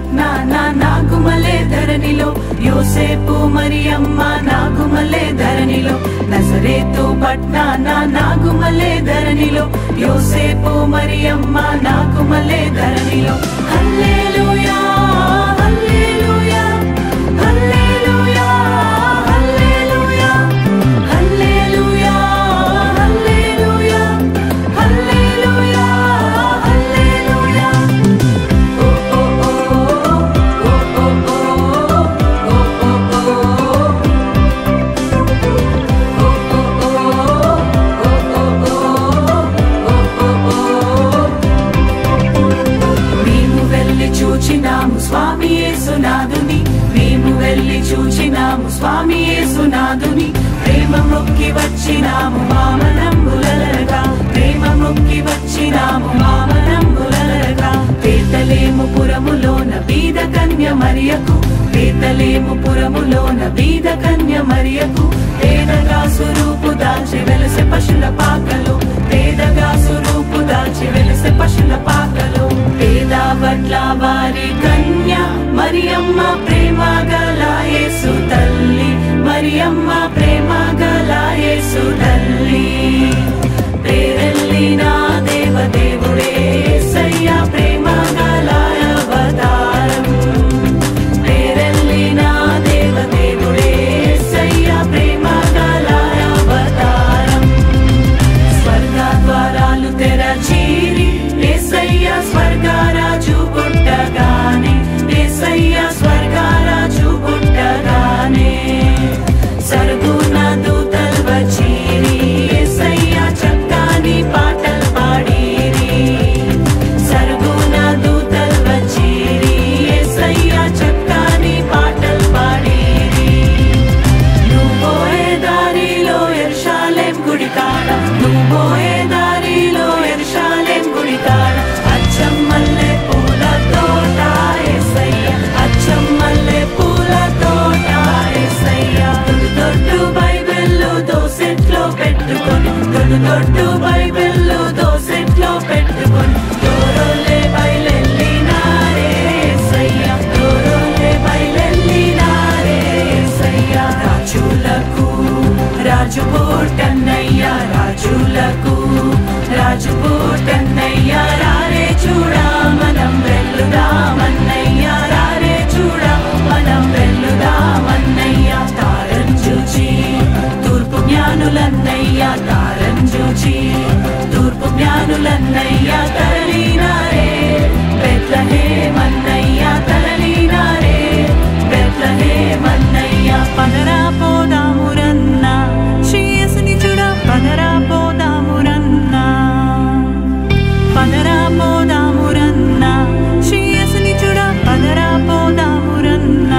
పట్నాన నాగుమలే ధరణిలో యోసేపు మరియమ్మ నాగుమలే ధరణిలో నజరేతు పట్నాన నాగుమలే ధరణిలో యోసేపు మరియమ్మ నాగుమలే ధరణిలో హల్లెలూయా హల్లెలూయా హల్లెలూయా హల్లెలూయా హల్లెలూయా హల్లెలూయా హల్లెలూయా హల్లెలూయా ఓ ఓ ఓ ఓ ఓ ఓ ఓ మేము వెళ్ళి చూచినాము స్వామి యేసునాథుని మేము వెళ్ళి చూచినాము స్వామి యేసునాథుని ప్రేమ మొక్కి వచ్చినాము మామనంబులరగా ప్రేమ మొక్కి వచ్చినాము మామనంబులరగా పేతలేము పురములోన బీద కన్య మరియకు పేతలేము పురములోన బీద కన్య మరియకు పేదగా స్వరూపు దాచి వెలసె పశుల పాకలు పేదగా స్వరూపు దాచి వెలసె పశుల పాకలు పేద వడ్ల వారి కన్య మరియమ్మ ప్రేమ గల యేసు తల్లి మరియమ్మ ప్రేమ గల యేసు తల్లి పేరెల్లిన దేవదేవుడే సయ్య ప్రేమ గల అవతారం పేరెల్లిన దేవదేవుడే సయ్య ప్రేమ గల అవతారం స్వర్గ ద్వారాలు తెరచీరి ఏసయ్య స్వర్గరాజు పుట్టగానే ఏసయ్య స్వర్గరాజు పుట్టగానే సరుగున దూతల్ వచ్చీరి ఏసయ్య చక్కని పాటలు పాడిరి సరుగున దూతల్ వచ్చీరి ఏసయ్య చక్కని పాటలు పాడిరి నువ్వోయే దారిలో ఎర్షాలేం గుడి కాడ నువ్వోయే దారిలో ఎర్షాలేం గుడి కాడ అచ్చం మల్లె పూల తోట ఎసయ్య అచ్చం మల్లె పూల తోట ఎసయ్య దొడ్డు దొడ్డు బైబిల్లు దోసెట్లో పెట్టుకొని దొడ్డు దొడ్డు బైబిల్లు దోసెట్లో పెట్టుకొని దూరంలే బయలెల్లినారే ఎసయ్య దూరంలే బయలెల్లినారే ఎసయ్య రాజులకు రాజు పోటన్నయ్య రాజులకు రాజు పోటన్నయ్య రారే చూడా మనం వెల్లుదామన్నయ్య రారే చూడా మనం వెల్లుదామన్నయ్య తారం చూచి తూర్పు జ్ఞానులన్నయ్య తారం చూచి తూర్పు జ్ఞానులన్నయ్య తరలినారే బెత్లహేమన్నయ్య తరలినారే బెత్లహేమన్నయ్య పదరా పోదామురన్న శ్రేయస్సుని చూడ పదరా పోదామురన్న పదరా పోదామురన్న శ్రేయస్సుని చూడ పదరా పోదామురన్న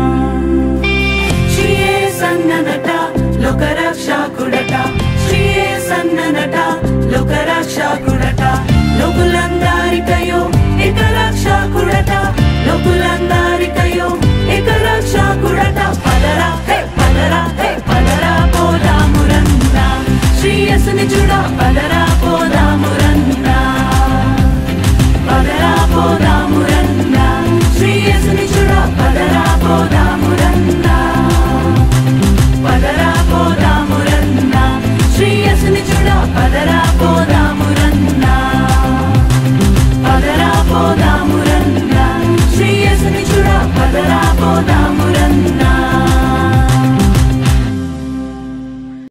శ్రీయే సన్ననట లోకరక్షకుడట శ్రీయే సన్ననట లోకరక్షకుడట లోకులందరికయో ఏక రక్షకుడట లోకులందరికయో ఏక రక్షకుడట పదరా హే పదరా హే పదరా పోదామురన్న శ్రీయస్సుని చూడ పదరా పోదామురన్న పదరా పోదామురన్న